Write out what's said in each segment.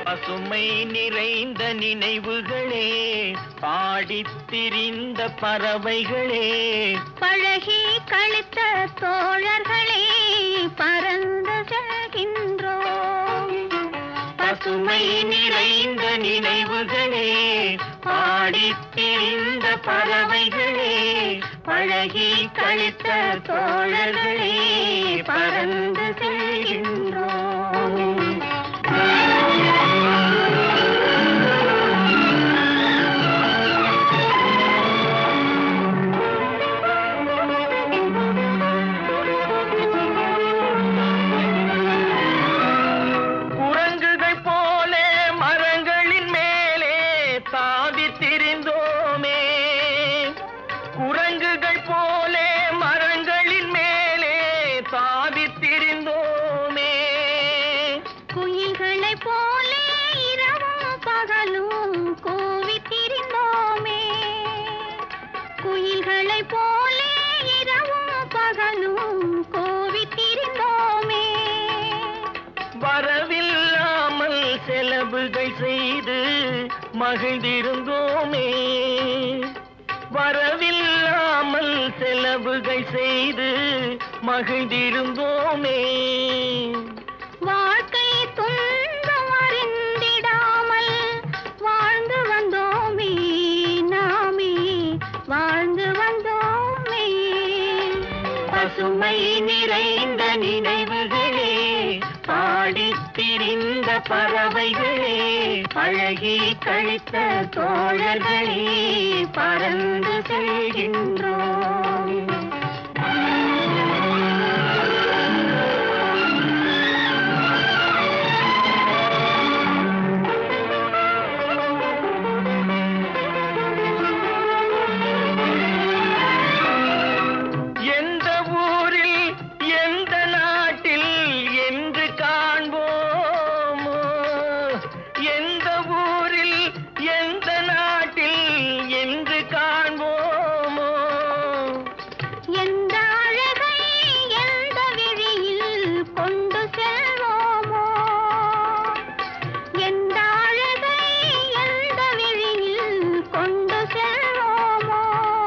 பசுமை நிறைந்த நினைவுகளே பாடித் திரிந்த பறவைகளே பழகி கழித்த தோழர்களே பறந்து செல்கின்றோம் பசுமை நிறைந்த நினைவுகளே பாடித் திரிந்த பறவைகளே பழகி கழித்த தோழர்களே பறந்து செல்கின்றோம் குரங்குகள் போல மரங்களின் மேலே தாவித் திரிந்தோமே குரங்குகள் போல மரங்களின் மேலே தாவித் திரிந்தோமே குயில்களைப் போலே இரவும் பகலும் கூவித் திரிந்தோமே குயில்களைப் போலே இரவும் பகலும் கூவித் திரிந்தோமே வரவில்லாமல் செலவுகள் செய்து மகிழ்ந்திருந்தோமே வரவில்லாமல் செலவுகள் செய்து மகிழ்ந்திருந்தோமே வாழ்க்கை துன்பம் அறிந்திடாமல் வாழ்ந்து வந்தோமே நாமே வாழ்ந்து வந்தோமே பசுமை நிறைந்த நினைவுகளே பாடித் திரிந்த பறவைகளே பழகி கழித்த தோழர்களே பறந்து செல்கின்றோம் எந்த ஊரில் எந்த நாட்டில் என்று காண்போமோ எந்த ஊரில் எந்த நாட்டில் என்று காண்போமோ எந்த அழகை எந்த விழியில் கொண்டு செல்வோமோ எந்த அழகை எந்த விழியில் கொண்டு செல்வோமோ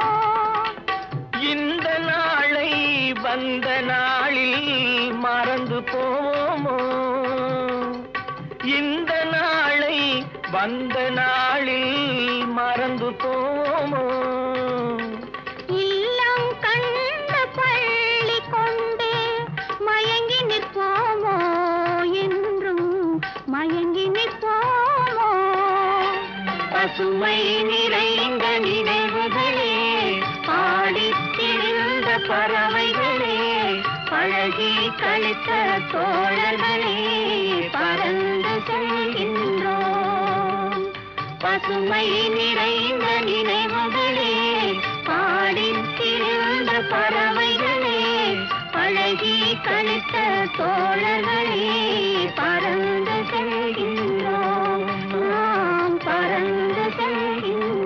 இந்த நாளை வந்த நாளில் மறந்து போவோமோ இந்த நாளை வந்த நாளில் மறந்து போவோமோ இல்லம் கண்ட பள்ளி கொண்டு மயங்கி நிற்போமோ என்றும் மயங்கி நிற்போமோ பசுமை நிறைந்த நினைவுகளே பாடித் திரிந்த பறவைகளே பழகி கழித்த தோழர்களே பறந்து செல்கின்றோம் பசுமை நிறைந்த நினைவுகளே பாடித் திரிந்த பறவைகளே பழகி கழித்த தோழர்களே பறந்து செல்கின்றோம் நாம் பறந்து செல்கின்றோம்